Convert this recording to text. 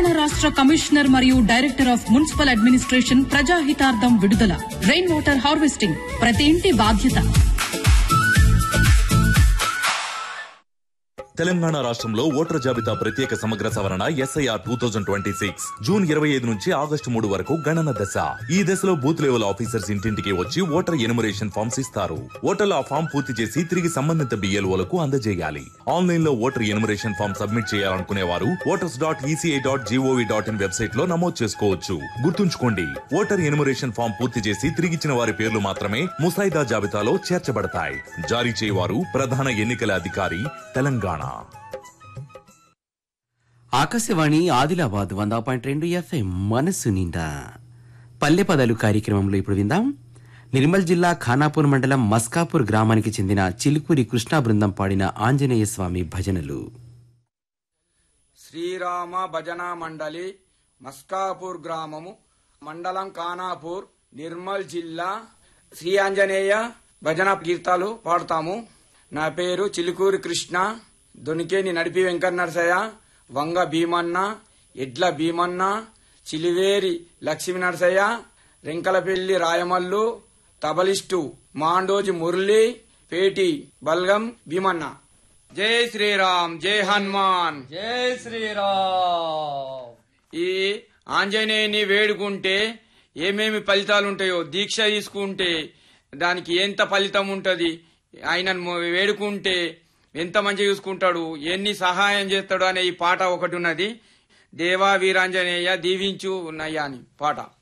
రాష్ట్ర కమిషనర్ మరియు director of municipal administration ప్రజాహితార్థం విడుదల రెయిన్ వాటర్ హార్వెస్టింగ్ ప్రతి ఇంటి బాధ్యత తెలంగాణ రాష్ట్రంలో ఓటర్ జాబితా ప్రత్యేక సమగ్ర సవరణ SIR two thousand twenty six June ఇరవై ఐదు నుంచి ఆగస్టు మూడు వరకు గణన దశ ఈ దశలో బూత్ లెవెల్ ఆఫీసర్స్ ఇంటింటికి వచ్చి ఓటర్ ఎనుమరేషన్ ఫామ్స్ ఇస్తారు ఓటర్లు ఆ ఫామ్ పూర్తి చేసి తిరిగి సంబంధిత బిఎల్ఓలకు అందజేయాలి ఆన్లైన్ లో ఓటర్ ఎనుమరేషన్ ఫామ్ సబ్మిట్ చేయాలనుకునే వారు voters dot ECI dot GOV dot in website లో నమోదు చేసుకోవచ్చు గుర్తుంచుకోండి ఓటర్ ఎనుమరేషన్ ఫామ్ పూర్తి చేసి తిరిగిచ్చిన వారి పేర్లు మాత్రమే ముసాయిదా జాబితాలో చేర్చబడతాయి జారీ చేయవారు ప్రధాన ఎన్నికల అధికారి తెలంగాణ ఆకాశవాణి ఆదిలాబాద్ వంద పాయింట్ రెండు ఎఫ్ఎం మనసు నిండా పల్లె పదాలు కార్యక్రమంలో ఇప్పుడు విందాం నిర్మల్ జిల్లా ఖానాపూర్ మండలం మస్కాపూర్ గ్రామానికి చెందిన చిలుకూరి కృష్ణా బృందం పాడిన ఆంజనేయ స్వామి భజనలు శ్రీరామ భజన మండలి మస్కాపూర్ గ్రామము మండలం కానాపూర్ నిర్మల్ జిల్లా శ్రీ ఆంజనేయ భజన కీర్తాలు పాడతాము నా పేరు చిలుకూరి కృష్ణ దొనికేని నడిపి వెంకట నరసయ్య వంగ భీమన్న ఎడ్ల భీమన్న చిలివేరి లక్ష్మీ నరసయ్య రెంకలపల్లి రాయమల్లు తబలిస్టు మాండోజి మురళి పేటి బల్గం భీమన్న జై శ్రీరామ్ జై హనుమాన్ జై శ్రీరామ్ ఈ ఆంజనేయుని వేడుకుంటే ఏమేమి ఫలితాలు ఉంటాయో దీక్ష తీసుకుంటే దానికి ఎంత ఫలితం ఉంటది ఆయనను వేడుకుంటే ఎంత మంచిగా చూసుకుంటాడు ఎన్ని సహాయం చేస్తాడు అనే ఈ పాట ఒకటి ఉన్నది దేవా వీరాంజనేయ దీవించు నయ్యా అని పాట